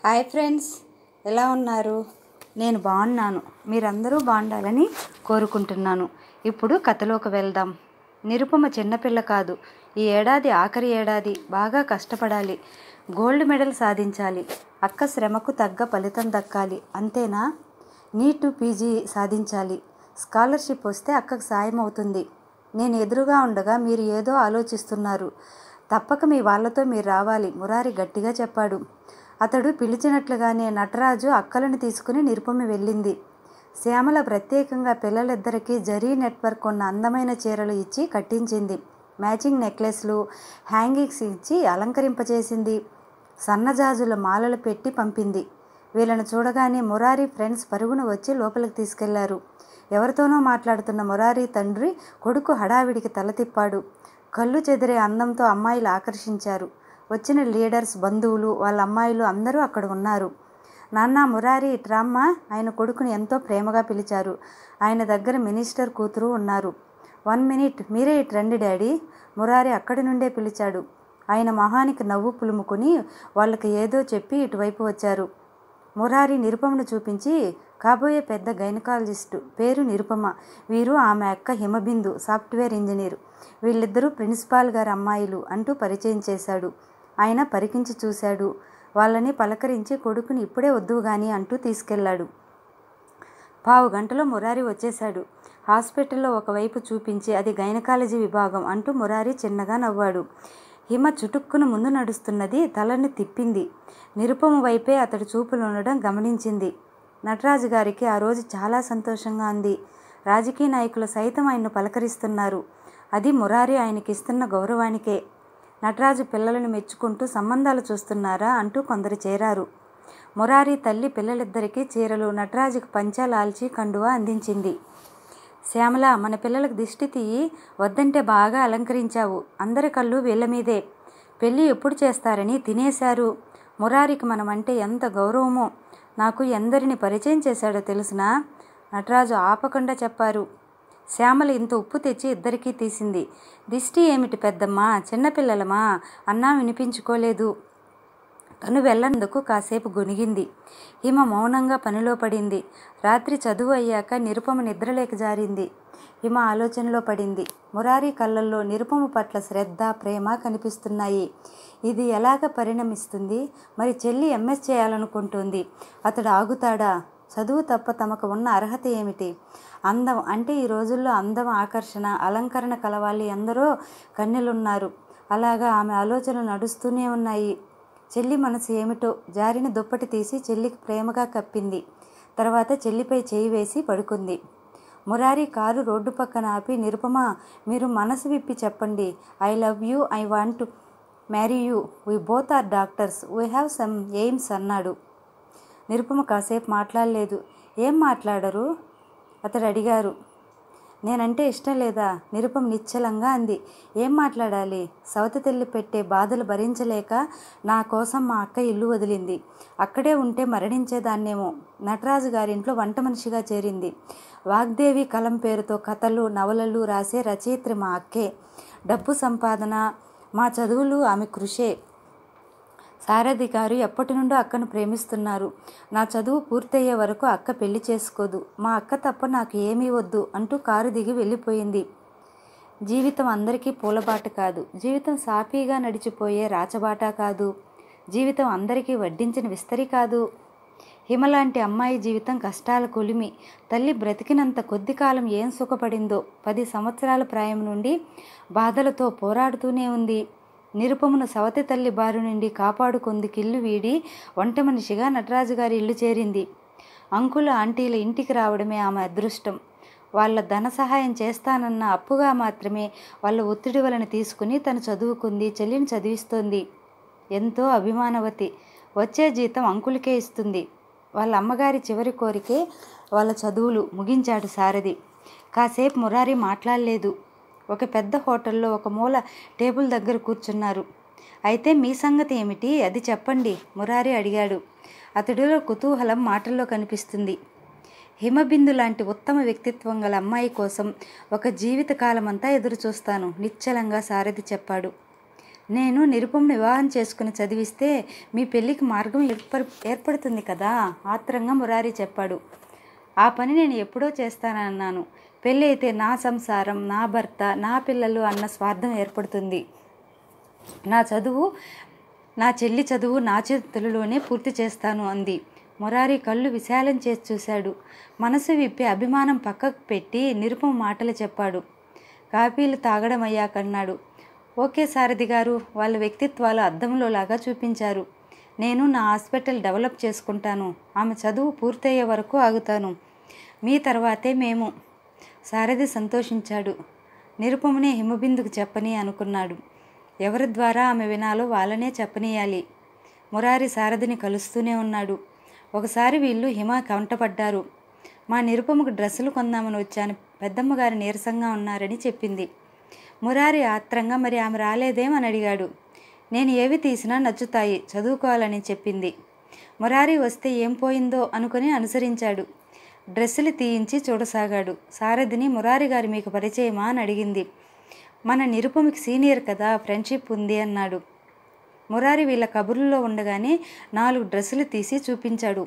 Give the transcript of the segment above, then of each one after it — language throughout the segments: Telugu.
హాయ్ ఫ్రెండ్స్ ఎలా ఉన్నారు నేను బాగున్నాను మీరందరూ బాగుండాలని కోరుకుంటున్నాను ఇప్పుడు కథలోకి వెళ్దాం నిరుపమ చిన్నపిల్ల కాదు ఈ ఏడాది ఆఖరి ఏడాది బాగా కష్టపడాలి గోల్డ్ మెడల్ సాధించాలి అక్క శ్రమకు తగ్గ ఫలితం దక్కాలి అంతేనా నీట్ పీజీ సాధించాలి స్కాలర్షిప్ వస్తే అక్కకు సాయం అవుతుంది నేను ఎదురుగా ఉండగా మీరు ఏదో ఆలోచిస్తున్నారు తప్పక మీ వాళ్ళతో మీరు రావాలి మురారి గట్టిగా చెప్పాడు అతడు పిలిచినట్లుగానే నటరాజు అక్కలను తీసుకుని నిరుపమి వెళ్ళింది శ్యామల ప్రత్యేకంగా పిల్లలిద్దరికీ జరీ నెట్వర్క్ ఉన్న అందమైన చీరలు ఇచ్చి కట్టించింది మ్యాచింగ్ నెక్లెస్లు హ్యాంగింగ్స్ ఇచ్చి అలంకరింపచేసింది సన్నజాజుల మాలలు పెట్టి పంపింది వీళ్ళను చూడగానే మురారి ఫ్రెండ్స్ పరుగున వచ్చి లోపలికి తీసుకెళ్లారు ఎవరితోనో మాట్లాడుతున్న మురారి తండ్రి కొడుకు హడావిడికి తల తిప్పాడు కళ్ళు చెదిరే అందంతో అమ్మాయిలు ఆకర్షించారు వచ్చిన లీడర్స్ బంధువులు వాళ్ళ అమ్మాయిలు అందరూ అక్కడ ఉన్నారు నాన్న మురారి ఇట్రామ్మ ఆయన కొడుకుని ఎంతో ప్రేమగా పిలిచారు ఆయన దగ్గర మినిస్టర్ కూతురు ఉన్నారు వన్ మినిట్ మీరే ఇటు రండి డాడీ మురారి అక్కడి నుండే పిలిచాడు ఆయన మొహానికి నవ్వు పులుముకొని వాళ్ళకి ఏదో చెప్పి ఇటువైపు వచ్చారు మురారి నిరుపమను చూపించి కాబోయే పెద్ద గైనకాలజిస్టు పేరు నిరుపమ వీరు ఆమె అక్క హిమబిందు సాఫ్ట్వేర్ ఇంజనీర్ వీళ్ళిద్దరూ ప్రిన్సిపాల్ గారి అమ్మాయిలు అంటూ పరిచయం చేశాడు ఆయన పరికించి చూశాడు వాళ్ళని పలకరించి కొడుకుని ఇప్పుడే వద్దు గాని అంటూ తీసుకెళ్లాడు పావు గంటలో మురారి వచ్చేశాడు హాస్పిటల్లో ఒకవైపు చూపించి అది గైనకాలజీ విభాగం అంటూ మురారి చిన్నగా నవ్వాడు హిమ చుటుక్కున ముందు నడుస్తున్నది తలని తిప్పింది నిరుపమ వైపే అతడి చూపులు ఉండడం గమనించింది నటరాజు గారికి ఆ రోజు చాలా సంతోషంగా ఉంది రాజకీయ నాయకులు సైతం ఆయన్ను పలకరిస్తున్నారు అది మురారి ఆయనకిస్తున్న గౌరవానికే నటరాజు పిల్లలను మెచ్చుకుంటూ సంబంధాలు చూస్తున్నారా అంటూ కొందరు చేరారు మురారి తల్లి పిల్లలిద్దరికీ చీరలు నటరాజుకు పంచాలాల్చి కండువా అందించింది శ్యామల మన పిల్లలకు దిష్టి తీయి వద్దంటే బాగా అలంకరించావు అందరి కళ్ళు వీళ్ళ మీదే పెళ్ళి ఎప్పుడు చేస్తారని తినేశారు మురారికి మనమంటే ఎంత గౌరవమో నాకు ఎందరిని పరిచయం చేశాడో తెలుసునా నటరాజు ఆపకుండా చెప్పారు శ్యామల ఇంత ఉప్పు తెచ్చి ఇద్దరికీ తీసింది దిష్టి ఏమిటి పెద్దమ్మా చిన్నపిల్లలమా అన్నా వినిపించుకోలేదు తను వెళ్ళనందుకు కాసేపు గొనిగింది హిమ మౌనంగా పనిలో పడింది రాత్రి చదువు అయ్యాక నిరుపమ నిద్రలేక జారింది హిమ ఆలోచనలో పడింది మురారి కళ్ళల్లో నిరుపమ పట్ల శ్రద్ధ ప్రేమ కనిపిస్తున్నాయి ఇది ఎలాగ పరిణమిస్తుంది మరి చెల్లి ఎంఎస్ చేయాలనుకుంటుంది అతడు ఆగుతాడా చదువు తప్ప తమకు ఉన్న అర్హత ఏమిటి అందం అంటే ఈ రోజుల్లో అందం ఆకర్షణ అలంకరణ కలవాలి ఎందరో కన్నెలున్నారు అలాగా ఆమె ఆలోచనలు నడుస్తూనే ఉన్నాయి చెల్లి మనసు ఏమిటో జారిన దుప్పటి తీసి చెల్లికి ప్రేమగా కప్పింది తర్వాత చెల్లిపై చేయి వేసి పడుకుంది మురారి కారు రోడ్డు పక్కన ఆపి నిరుపమ మీరు మనసు విప్పి చెప్పండి I love you I want to marry you we both are doctors we have some aims అన్నాడు నిరుపమ కాసేపు మాట్లాడలేదు ఏం మాట్లాడరు అతడు అడిగారు నేనంటే ఇష్టం లేదా నిరుపం నిశ్చలంగా అంది ఏం మాట్లాడాలి సవతి తెల్లి పెట్టే బాధలు భరించలేక నా కోసం మా అక్క ఇల్లు వదిలింది అక్కడే ఉంటే మరణించేదాన్నేమో నటరాజు గారింట్లో వంట మనిషిగా చేరింది వాగ్దేవి కలం పేరుతో కథలు నవలలు రాసే రచయిత్రి మా అక్కే డబ్బు సంపాదన మా చదువులు ఆమె కృషే సారథి గారు ఎప్పటి నుండో అక్కను ప్రేమిస్తున్నారు నా చదువు పూర్తయ్యే వరకు అక్క పెళ్లి చేసుకోదు మా అక్క తప్ప నాకు ఏమీ వద్దు అంటూ కారు దిగి వెళ్ళిపోయింది జీవితం అందరికీ పూలబాట కాదు జీవితం సాఫీగా నడిచిపోయే రాచబాట కాదు జీవితం అందరికీ వడ్డించిన విస్తరి కాదు హిమలాంటి అమ్మాయి జీవితం కష్టాల కొలిమి తల్లి బ్రతికినంత కొద్ది కాలం ఏం సుఖపడిందో పది సంవత్సరాల ప్రాయం నుండి బాధలతో పోరాడుతూనే ఉంది నిరుపమును సవతి తల్లి బారు నుండి కాపాడుకుందికి ఇల్లు వీడి వంట మనిషిగా నటరాజు గారి ఇల్లు చేరింది అంకుల ఆంటీల ఇంటికి రావడమే ఆమె అదృష్టం వాళ్ళ ధన సహాయం చేస్తానన్న అప్పుగా మాత్రమే వాళ్ళ ఒత్తిడి వలన తీసుకుని తను చదువుకుంది చెల్లిని చదివిస్తోంది ఎంతో అభిమానవతి వచ్చే జీతం అంకులకే ఇస్తుంది వాళ్ళ అమ్మగారి చివరి కోరికే వాళ్ళ చదువులు ముగించాడు సారథి కాసేపు మురారి మాట్లాడలేదు ఒక పెద్ద హోటల్లో ఒక మూల టేబుల్ దగ్గర కూర్చున్నారు అయితే మీ సంగతి ఏమిటి అది చెప్పండి మురారి అడిగాడు అతడిలో కుతూహలం మాటల్లో కనిపిస్తుంది హిమబిందు లాంటి ఉత్తమ వ్యక్తిత్వం గల అమ్మాయి కోసం ఒక జీవితకాలం అంతా ఎదురు చూస్తాను నిశ్చలంగా సారథి చెప్పాడు నేను నిరుపమును వివాహం చేసుకుని చదివిస్తే మీ పెళ్ళికి మార్గం ఏర్ప ఏర్పడుతుంది కదా ఆత్రంగా మురారి చెప్పాడు ఆ పని నేను ఎప్పుడో చేస్తానన్నాను పెళ్ళి అయితే నా సంసారం నా భర్త నా పిల్లలు అన్న స్వార్థం ఏర్పడుతుంది నా చదువు నా చెల్లి చదువు నా చేతులలోనే పూర్తి చేస్తాను అంది మురారి కళ్ళు విశాలం చేసి చూశాడు మనసు విప్పి అభిమానం పక్కకు పెట్టి నిరుపమ మాటలు చెప్పాడు కాపీలు తాగడం అయ్యాకన్నాడు ఓకే సారథి గారు వాళ్ళ వ్యక్తిత్వాలు అద్దంలో లాగా చూపించారు నేను నా హాస్పిటల్ డెవలప్ చేసుకుంటాను ఆమె చదువు పూర్తయ్యే వరకు ఆగుతాను మీ తర్వాతే మేము సారథి సంతోషించాడు నిరుపమనే హిమబిందుకు చెప్పని అనుకున్నాడు ఎవరి ద్వారా ఆమె వినాలో వాళ్ళనే చెప్పనీయాలి మురారి సారథిని కలుస్తూనే ఉన్నాడు ఒకసారి వీళ్ళు హిమ కంటపడ్డారు మా నిరుపమకు డ్రెస్సులు కొందామని వచ్చాను పెద్దమ్మ గారు నీరసంగా ఉన్నారని చెప్పింది మురారి ఆత్రంగా మరి ఆమె రాలేదేమని అడిగాడు నేను ఏవి తీసినా నచ్చుతాయి చదువుకోవాలని చెప్పింది మురారి వస్తే ఏం పోయిందో అనుకుని అనుసరించాడు డ్రెస్సులు తీయించి చూడసాగాడు సారథిని మురారి గారి మీకు పరిచయమా అని అడిగింది మన నిరుపమికి సీనియర్ కదా ఫ్రెండ్షిప్ ఉంది అన్నాడు మురారి వీళ్ళ కబుర్లలో ఉండగానే నాలుగు డ్రెస్సులు తీసి చూపించాడు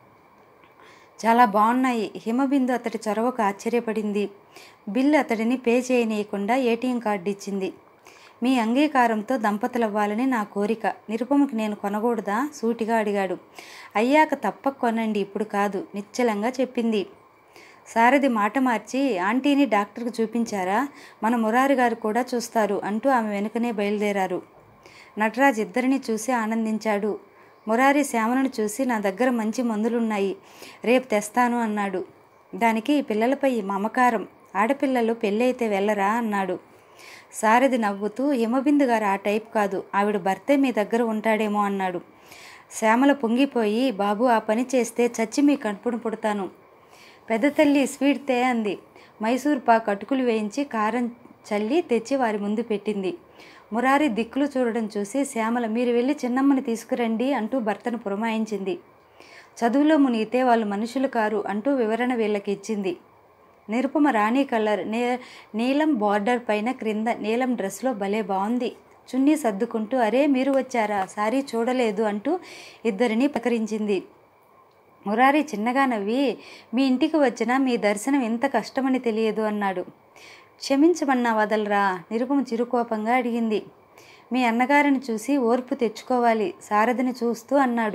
చాలా బాగున్నాయి హిమబిందు అతడి చొరవకు ఆశ్చర్యపడింది బిల్లు అతడిని పే చేయనీయకుండా ఏటీఎం కార్డు ఇచ్చింది మీ అంగీకారంతో దంపతులవ్వాలని నా కోరిక నిరుపమకి నేను కొనకూడదా సూటిగా అడిగాడు అయ్యాక తప్పక కొనండి ఇప్పుడు కాదు నిశ్చలంగా చెప్పింది సారథి మాట మార్చి ఆంటీని డాక్టర్కి చూపించారా మన మురారి గారు కూడా చూస్తారు అంటూ ఆమె వెనుకనే బయలుదేరారు నటరాజ్ ఇద్దరిని చూసి ఆనందించాడు మురారి శ్యామలను చూసి నా దగ్గర మంచి మందులున్నాయి రేపు తెస్తాను అన్నాడు దానికి ఈ పిల్లలపై మమకారం ఆడపిల్లలు పెళ్ళి అయితే వెళ్ళరా అన్నాడు సారథి నవ్వుతూ హిమబిందు గారు ఆ టైప్ కాదు ఆవిడ భర్తే మీ దగ్గర ఉంటాడేమో అన్నాడు శ్యామల పొంగిపోయి బాబు ఆ పని చేస్తే చచ్చి మీ కడుపును పుడతాను పెద్ద తల్లి స్వీట్ తే అంది మైసూర్ పాక్ అటుకులు వేయించి కారం చల్లి తెచ్చి వారి ముందు పెట్టింది మురారి దిక్కులు చూడడం చూసి శ్యామల మీరు వెళ్ళి చిన్నమ్మని తీసుకురండి అంటూ భర్తను పురమాయించింది చదువులో మునిగితే వాళ్ళు మనుషులు కారు అంటూ వివరణ వీళ్ళకి ఇచ్చింది నిరుపమ రాణి కలర్ నీ నీలం బార్డర్ పైన క్రింద నీలం డ్రెస్లో భలే బాగుంది చున్నీ సర్దుకుంటూ అరే మీరు వచ్చారా సారీ చూడలేదు అంటూ ఇద్దరిని పకరించింది మురారి చిన్నగా నవ్వి మీ ఇంటికి వచ్చినా మీ దర్శనం ఇంత కష్టమని తెలియదు అన్నాడు క్షమించమన్నా వదలరా నిరుపమ చిరుకోపంగా అడిగింది మీ అన్నగారిని చూసి ఓర్పు తెచ్చుకోవాలి సారథిని చూస్తూ అన్నాడు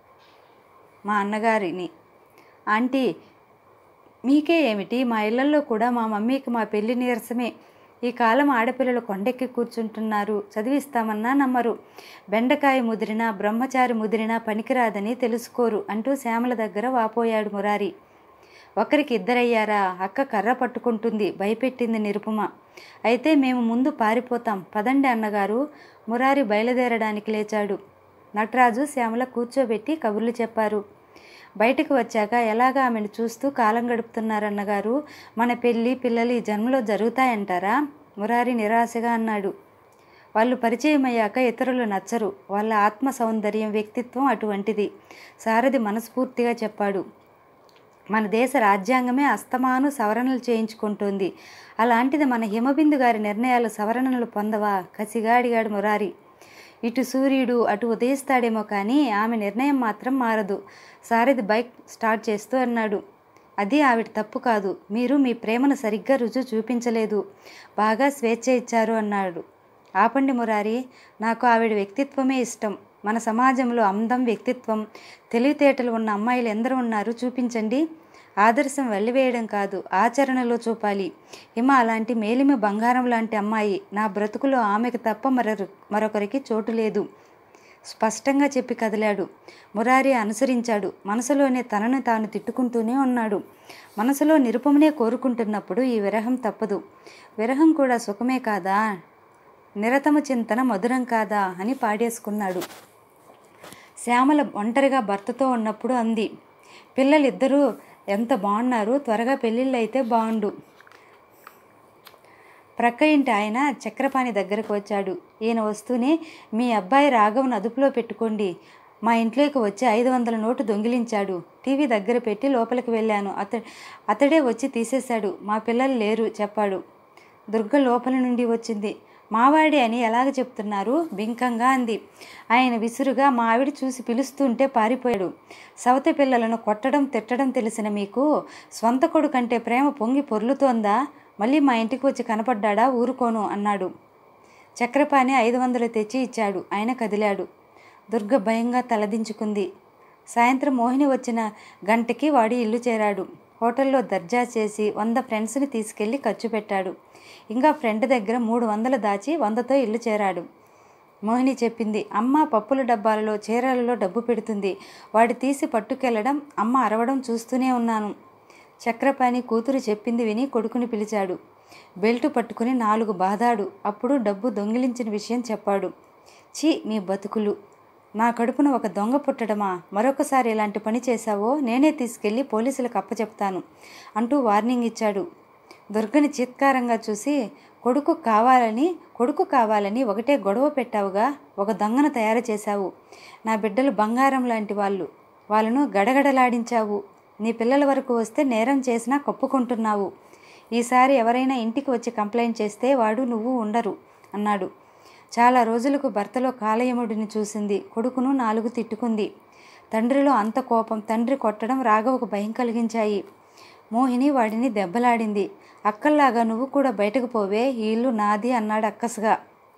మా అన్నగారిని ఆంటీ మీకే ఏమిటి మా ఇళ్లలో కూడా మా మమ్మీకి మా పెళ్లి నీరసమే ఈ కాలం ఆడపిల్లలు కొండెక్కి కూర్చుంటున్నారు చదివిస్తామన్నా నమ్మరు బెండకాయ ముదిరినా బ్రహ్మచారి ముదిరినా పనికిరాదని తెలుసుకోరు అంటూ శ్యామల దగ్గర వాపోయాడు మురారి ఒకరికి ఇద్దరయ్యారా అక్క కర్ర పట్టుకుంటుంది భయపెట్టింది నిరుపమ అయితే మేము ముందు పారిపోతాం పదండి అన్నగారు మురారి బయలుదేరడానికి లేచాడు నటరాజు శ్యామల కూర్చోబెట్టి కబుర్లు చెప్పారు బయటకు వచ్చాక ఎలాగా ఆమెను చూస్తూ కాలం గడుపుతున్నారన్నగారు మన పెళ్ళి పిల్లలు ఈ జన్మలో జరుగుతాయంటారా మురారి నిరాశగా అన్నాడు వాళ్ళు పరిచయం అయ్యాక ఇతరులు నచ్చరు వాళ్ళ ఆత్మ సౌందర్యం వ్యక్తిత్వం అటువంటిది సారథి మనస్ఫూర్తిగా చెప్పాడు మన దేశ రాజ్యాంగమే అస్తమాను సవరణలు చేయించుకుంటోంది అలాంటిది మన హిమబిందు గారి నిర్ణయాలు సవరణలు పొందవా కసిగా అడిగాడు మురారి ఇటు సూర్యుడు అటు ఉదయిస్తాడేమో కానీ ఆమె నిర్ణయం మాత్రం మారదు సారథి బైక్ స్టార్ట్ చేస్తూ అన్నాడు అది ఆవిడ తప్పు కాదు మీరు మీ ప్రేమను సరిగ్గా రుజువు చూపించలేదు బాగా స్వేచ్ఛ ఇచ్చారు అన్నాడు ఆపండి మురారి నాకు ఆవిడ వ్యక్తిత్వమే ఇష్టం మన సమాజంలో అందం వ్యక్తిత్వం తెలివితేటలు ఉన్న అమ్మాయిలు ఎందరు ఉన్నారు చూపించండి ఆదర్శం వెళ్ళివేయడం కాదు ఆచరణలో చూపాలి హిమ అలాంటి మేలిమి బంగారం లాంటి అమ్మాయి నా బ్రతుకులో ఆమెకు తప్ప మరొరు మరొకరికి చోటు లేదు స్పష్టంగా చెప్పి కదిలాడు మురారి అనుసరించాడు మనసులోనే తనను తాను తిట్టుకుంటూనే ఉన్నాడు మనసులో నిరుపమనే కోరుకుంటున్నప్పుడు ఈ విరహం తప్పదు విరహం కూడా సుఖమే కాదా నిరతమ చింతన మధురం కాదా అని పాడేసుకున్నాడు శ్యామల ఒంటరిగా భర్తతో ఉన్నప్పుడు అంది పిల్లలిద్దరూ ఎంత బాగున్నారు త్వరగా పెళ్ళిళ్ళు అయితే బాగుండు ప్రక్క ఇంటి ఆయన చక్రపాణి దగ్గరకు వచ్చాడు ఈయన వస్తూనే మీ అబ్బాయి రాఘవను అదుపులో పెట్టుకోండి మా ఇంట్లోకి వచ్చి ఐదు వందల నోటు దొంగిలించాడు టీవీ దగ్గర పెట్టి లోపలికి వెళ్ళాను అత అతడే వచ్చి తీసేశాడు మా పిల్లలు లేరు చెప్పాడు దుర్గ లోపల నుండి వచ్చింది మావాడి అని ఎలాగ చెప్తున్నారు బింకంగా అంది ఆయన విసురుగా మా ఆవిడ చూసి పిలుస్తుంటే పారిపోయాడు సవతి పిల్లలను కొట్టడం తిట్టడం తెలిసిన మీకు స్వంత కొడుకంటే ప్రేమ పొంగి పొర్లుతోందా మళ్ళీ మా ఇంటికి వచ్చి కనపడ్డాడా ఊరుకోను అన్నాడు చక్రపాణి ఐదు వందలు తెచ్చి ఇచ్చాడు ఆయన కదిలాడు దుర్గ భయంగా తలదించుకుంది సాయంత్రం మోహిని వచ్చిన గంటకి వాడి ఇల్లు చేరాడు హోటల్లో దర్జా చేసి వంద ఫ్రెండ్స్ని తీసుకెళ్లి ఖర్చు పెట్టాడు ఇంకా ఫ్రెండ్ దగ్గర మూడు వందలు దాచి వందతో ఇల్లు చేరాడు మోహిని చెప్పింది అమ్మ పప్పుల డబ్బాలలో చీరలలో డబ్బు పెడుతుంది వాడి తీసి పట్టుకెళ్లడం అమ్మ అరవడం చూస్తూనే ఉన్నాను చక్రపాణి కూతురు చెప్పింది విని కొడుకుని పిలిచాడు బెల్టు పట్టుకుని నాలుగు బాదాడు అప్పుడు డబ్బు దొంగిలించిన విషయం చెప్పాడు ఛీ మీ బతుకులు నా కడుపున ఒక దొంగ పుట్టడమా మరొకసారి ఇలాంటి పని చేశావో నేనే తీసుకెళ్లి పోలీసులకు అప్పచెప్తాను అంటూ వార్నింగ్ ఇచ్చాడు దుర్గని చీత్కారంగా చూసి కొడుకు కావాలని కొడుకు కావాలని ఒకటే గొడవ పెట్టావుగా ఒక దొంగను తయారు చేశావు నా బిడ్డలు బంగారం లాంటి వాళ్ళు వాళ్ళను గడగడలాడించావు నీ పిల్లల వరకు వస్తే నేరం చేసినా కప్పుకుంటున్నావు ఈసారి ఎవరైనా ఇంటికి వచ్చి కంప్లైంట్ చేస్తే వాడు నువ్వు ఉండరు అన్నాడు చాలా రోజులకు భర్తలో కాలయముడిని చూసింది కొడుకును నాలుగు తిట్టుకుంది తండ్రిలో అంత కోపం తండ్రి కొట్టడం రాఘవకు భయం కలిగించాయి మోహిని వాడిని దెబ్బలాడింది అక్కల్లాగా నువ్వు కూడా బయటకు పోవే ఈ ఇల్లు నాది అన్నాడు అక్కసుగా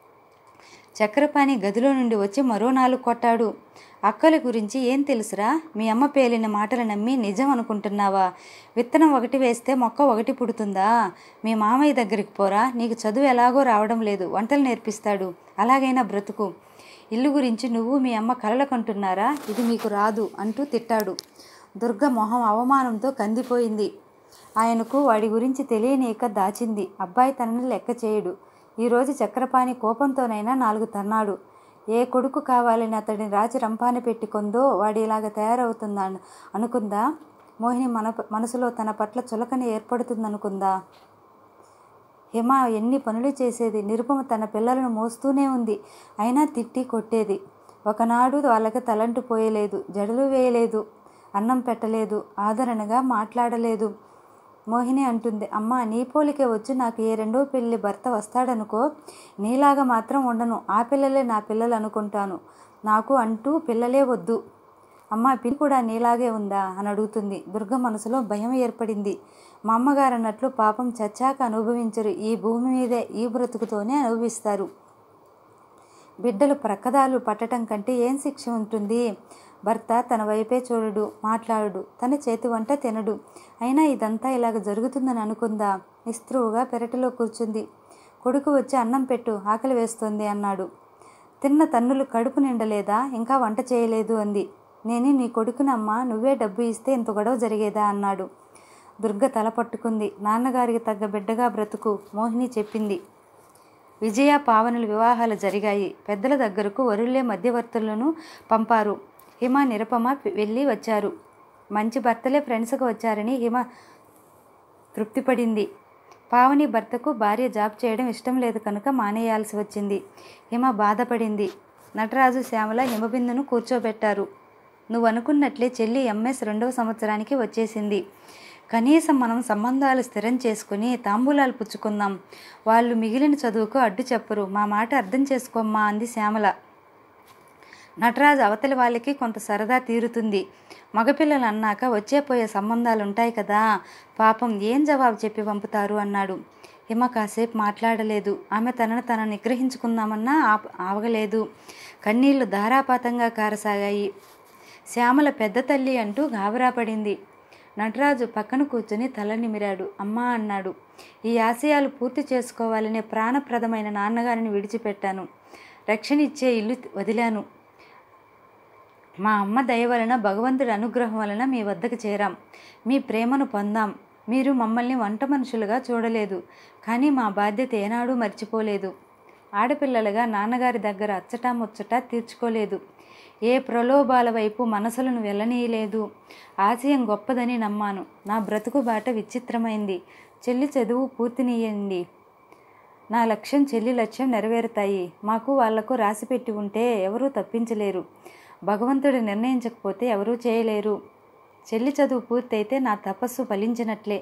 చక్రపాణి గదిలో నుండి వచ్చి మరో నాలుగు కొట్టాడు అక్కల గురించి ఏం తెలుసురా మీ అమ్మ పేలిన మాటలు నమ్మి నిజం అనుకుంటున్నావా విత్తనం ఒకటి వేస్తే మొక్క ఒకటి పుడుతుందా మీ మామయ్య దగ్గరికి పోరా నీకు చదువు ఎలాగో రావడం లేదు వంటలు నేర్పిస్తాడు అలాగైనా బ్రతుకు ఇల్లు గురించి నువ్వు మీ అమ్మ కలలకంటున్నారా ఇది మీకు రాదు అంటూ తిట్టాడు దుర్గ మొహం అవమానంతో కందిపోయింది ఆయనకు వాడి గురించి తెలియనీక దాచింది అబ్బాయి తనని లెక్క చేయడు ఈరోజు చక్రపాణి కోపంతోనైనా నాలుగు తన్నాడు ఏ కొడుకు కావాలని అతడిని రాచి రంపాన పెట్టి కొందో వాడి ఇలాగ తయారవుతుందా అనుకుందా మోహిని మన మనసులో తన పట్ల చులకన ఏర్పడుతుందనుకుందా హిమ ఎన్ని పనులు చేసేది నిరుపమ తన పిల్లలను మోస్తూనే ఉంది అయినా తిట్టి కొట్టేది ఒకనాడు వాళ్ళకి తలంటు పోయలేదు జడలు వేయలేదు అన్నం పెట్టలేదు ఆదరణగా మాట్లాడలేదు మోహిని అంటుంది అమ్మ నీ పోలికే వచ్చి నాకు ఏ రెండో పెళ్లి భర్త వస్తాడనుకో నీలాగా మాత్రం ఉండను ఆ పిల్లలే నా పిల్లలు అనుకుంటాను నాకు అంటూ పిల్లలే వద్దు అమ్మ పిల్లి కూడా నీలాగే ఉందా అని అడుగుతుంది దుర్గ మనసులో భయం ఏర్పడింది మా అమ్మగారు అన్నట్లు పాపం చచ్చాక అనుభవించరు ఈ భూమి మీదే ఈ బ్రతుకుతోనే అనుభవిస్తారు బిడ్డలు ప్రక్కదాలు పట్టడం కంటే ఏం శిక్ష ఉంటుంది భర్త తన వైపే చూడడు మాట్లాడడు తన చేతి వంట తినడు అయినా ఇదంతా ఇలాగ జరుగుతుందని అనుకుందా నిస్త్రువుగా పెరటిలో కూర్చుంది కొడుకు వచ్చి అన్నం పెట్టు ఆకలి వేస్తుంది అన్నాడు తిన్న తన్నులు కడుపు నిండలేదా ఇంకా వంట చేయలేదు అంది నేను నీ కొడుకునమ్మా నువ్వే డబ్బు ఇస్తే ఇంత గొడవ జరిగేదా అన్నాడు దుర్గ తల పట్టుకుంది నాన్నగారికి తగ్గ బిడ్డగా బ్రతుకు మోహిని చెప్పింది విజయ పావనుల వివాహాలు జరిగాయి పెద్దల దగ్గరకు వరులే మధ్యవర్తులను పంపారు హిమ నిరపమ వెళ్ళి వచ్చారు మంచి భర్తలే ఫ్రెండ్స్గా వచ్చారని హిమ తృప్తిపడింది పావని భర్తకు భార్య జాబ్ చేయడం ఇష్టం లేదు కనుక మానేయాల్సి వచ్చింది హిమ బాధపడింది నటరాజు శ్యామల హిమబిందును కూర్చోబెట్టారు నువ్వు అనుకున్నట్లే చెల్లి ఎంఎస్ రెండవ సంవత్సరానికి వచ్చేసింది కనీసం మనం సంబంధాలు స్థిరం చేసుకుని తాంబూలాలు పుచ్చుకుందాం వాళ్ళు మిగిలిన చదువుకు అడ్డు చెప్పరు మా మాట అర్థం చేసుకోమ్మా అంది శ్యామల నటరాజు అవతలి వాళ్ళకి కొంత సరదా తీరుతుంది మగపిల్లలు అన్నాక వచ్చే పోయే సంబంధాలు ఉంటాయి కదా పాపం ఏం జవాబు చెప్పి పంపుతారు అన్నాడు హిమ కాసేపు మాట్లాడలేదు ఆమె తనను తన నిగ్రహించుకుందామన్నా ఆప ఆవగలేదు కన్నీళ్లు ధారాపాతంగా కారసాగాయి శ్యామల పెద్ద తల్లి అంటూ గాబరా పడింది నటరాజు పక్కన కూర్చుని తల నిమిరాడు అమ్మా అన్నాడు ఈ ఆశయాలు పూర్తి చేసుకోవాలనే ప్రాణప్రదమైన నాన్నగారిని విడిచిపెట్టాను రక్షణ ఇచ్చే ఇల్లు వదిలాను మా అమ్మ దయ వలన భగవంతుడి అనుగ్రహం వలన మీ వద్దకు చేరాం మీ ప్రేమను పొందాం మీరు మమ్మల్ని వంట మనుషులుగా చూడలేదు కానీ మా బాధ్యత ఏనాడూ మర్చిపోలేదు ఆడపిల్లలుగా నాన్నగారి దగ్గర అచ్చటా ముచ్చటా తీర్చుకోలేదు ఏ ప్రలోభాల వైపు మనసులను వెళ్ళనీయలేదు ఆశయం గొప్పదని నమ్మాను నా బ్రతుకు బాట విచిత్రమైంది చెల్లి చదువు పూర్తినీయండి నా లక్ష్యం చెల్లి లక్ష్యం నెరవేరుతాయి మాకు వాళ్లకు రాసిపెట్టి ఉంటే ఎవరూ తప్పించలేరు భగవంతుడు నిర్ణయించకపోతే ఎవరూ చేయలేరు చెల్లి చదువు పూర్తయితే నా తపస్సు ఫలించినట్లే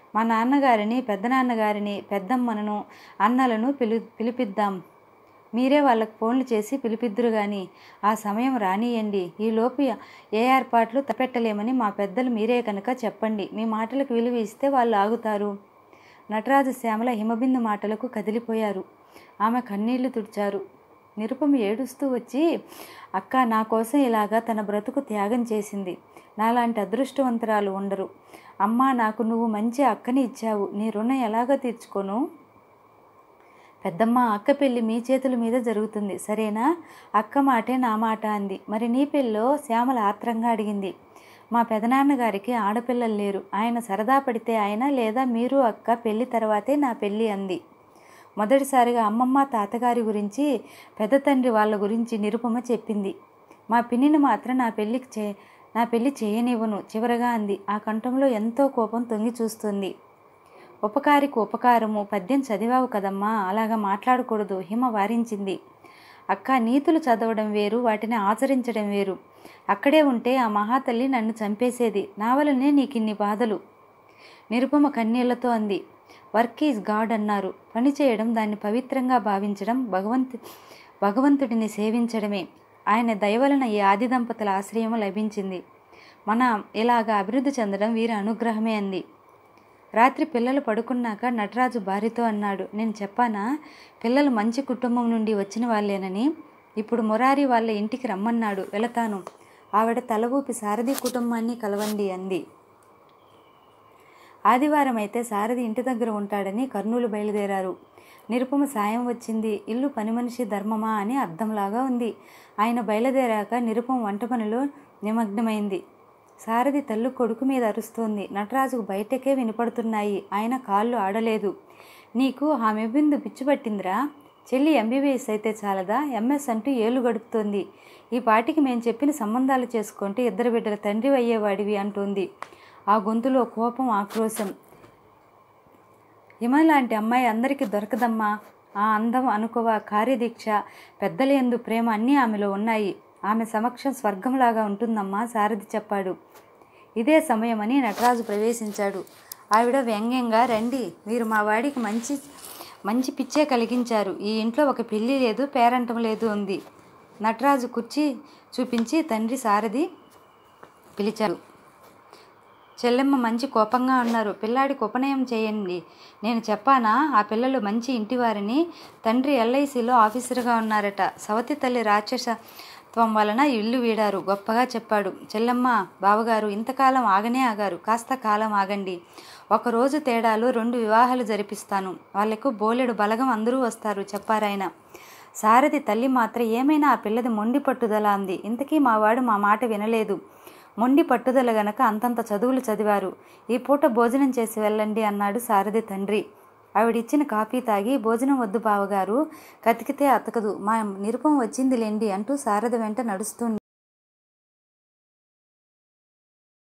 మా నాన్నగారిని పెద్దనాన్నగారిని పెద్దమ్మలను అన్నలను పిలు పిలిపిద్దాం మీరే వాళ్ళకు ఫోన్లు చేసి పిలిపిద్దురు గాని ఆ సమయం రానియండి ఈలోపు ఏ ఏర్పాట్లు తప్పెట్టలేమని మా పెద్దలు మీరే కనుక చెప్పండి మీ మాటలకు విలువ ఇస్తే వాళ్ళు ఆగుతారు నటరాజు శ్యామల హిమబిందు మాటలకు కదిలిపోయారు ఆమె కన్నీళ్లు తుడిచారు నిరుపమ ఏడుస్తూ వచ్చి అక్క నా కోసం ఇలాగా తన బ్రతుకు త్యాగం చేసింది నాలాంటి అదృష్టవంతరాలు ఉండరు అమ్మా నాకు నువ్వు మంచి అక్కని ఇచ్చావు నీ రుణం ఎలాగ తీర్చుకోను పెద్దమ్మ అక్క పెళ్ళి మీ చేతుల మీద జరుగుతుంది సరేనా అక్క మాటే నా మాట అంది మరి నీ పెళ్ళో శ్యామల ఆత్రంగా అడిగింది మా పెదనాన్నగారికి ఆడపిల్లలు లేరు ఆయన సరదా పడితే ఆయన లేదా మీరు అక్క పెళ్లి తర్వాతే నా పెళ్ళి అంది మొదటిసారిగా అమ్మమ్మ తాతగారి గురించి పెద్ద తండ్రి వాళ్ళ గురించి నిరుపమ చెప్పింది మా పిన్నిని మాత్రం నా పెళ్ళికి చే నా పెళ్ళి చేయనివ్వను చివరగా అంది ఆ కంఠంలో ఎంతో కోపం తొంగి చూస్తుంది ఉపకారికి ఉపకారము పద్యం చదివావు కదమ్మా అలాగా మాట్లాడకూడదు హిమ వారించింది అక్క నీతులు చదవడం వేరు వాటిని ఆచరించడం వేరు అక్కడే ఉంటే ఆ మహాతల్లి నన్ను చంపేసేది నా వలనే నీకిన్ని బాధలు నిరుపమ కన్నీళ్లతో అంది వర్క్ ఈజ్ గాడ్ అన్నారు పని చేయడం దాన్ని పవిత్రంగా భావించడం భగవంతు భగవంతుడిని సేవించడమే ఆయన దయవలన ఈ ఆది దంపతుల ఆశ్రయం లభించింది మన ఇలాగా అభివృద్ధి చెందడం వీరి అనుగ్రహమే అంది రాత్రి పిల్లలు పడుకున్నాక నటరాజు భార్యతో అన్నాడు నేను చెప్పానా పిల్లలు మంచి కుటుంబం నుండి వచ్చిన వాళ్ళేనని ఇప్పుడు మురారి వాళ్ళ ఇంటికి రమ్మన్నాడు వెళతాను ఆవిడ తల ఊపి సారథి కుటుంబాన్ని కలవండి అంది ఆదివారం అయితే సారథి ఇంటి దగ్గర ఉంటాడని కర్నూలు బయలుదేరారు నిరుపమ సాయం వచ్చింది ఇల్లు పని మనిషి ధర్మమా అని అర్థంలాగా ఉంది ఆయన బయలుదేరాక నిరుపమ వంట పనిలో నిమగ్నమైంది సారథి తల్లు కొడుకు మీద అరుస్తోంది నటరాజుకు బయటకే వినపడుతున్నాయి ఆయన కాళ్ళు ఆడలేదు నీకు ఆమె బిందు పిచ్చుపట్టిందిరా చెల్లి ఎంబీబీఎస్ అయితే చాలదా ఎంఎస్ అంటూ ఏళ్ళు గడుపుతోంది ఈ పాటికి మేము చెప్పిన సంబంధాలు చేసుకుంటే ఇద్దరు బిడ్డల తండ్రి అయ్యేవాడివి అంటోంది ఆ గొంతులో కోపం ఆక్రోశం హిమ లాంటి అమ్మాయి అందరికీ దొరకదమ్మా ఆ అందం అనుకోవ కార్యదీక్ష పెద్దలేందు ప్రేమ అన్నీ ఆమెలో ఉన్నాయి ఆమె సమక్షం స్వర్గంలాగా ఉంటుందమ్మా సారథి చెప్పాడు ఇదే సమయమని నటరాజు ప్రవేశించాడు ఆవిడ వ్యంగ్యంగా రండి మీరు మా వాడికి మంచి మంచి పిచ్చే కలిగించారు ఈ ఇంట్లో ఒక పెళ్ళి లేదు పేరంటం లేదు ఉంది నటరాజు కుర్చీ చూపించి తండ్రి సారథి పిలిచాడు చెల్లెమ్మ మంచి కోపంగా ఉన్నారు పిల్లాడికి ఉపనయం చేయండి నేను చెప్పానా ఆ పిల్లలు మంచి ఇంటివారిని తండ్రి ఎల్ఐసిలో ఆఫీసర్గా ఉన్నారట సవతి తల్లి రాక్షసత్వం వలన ఇల్లు వీడారు గొప్పగా చెప్పాడు చెల్లెమ్మ బావగారు ఇంతకాలం ఆగనే ఆగారు కాస్త కాలం ఆగండి ఒకరోజు తేడాలు రెండు వివాహాలు జరిపిస్తాను వాళ్లకు బోలెడు బలగం అందరూ వస్తారు చెప్పారాయన సారథి తల్లి మాత్రం ఏమైనా ఆ పిల్లది మొండి పట్టుదల అంది ఇంతకీ మా వాడు మా మాట వినలేదు మొండి పట్టుదల గనక అంతంత చదువులు చదివారు ఈ పూట భోజనం చేసి వెళ్ళండి అన్నాడు సారథి తండ్రి ఆవిడిచ్చిన కాఫీ తాగి భోజనం వద్దు బావగారు కతికితే అతకదు మా నిరుపం వచ్చిందిలేండి అంటూ సారథి వెంట నడుస్తూ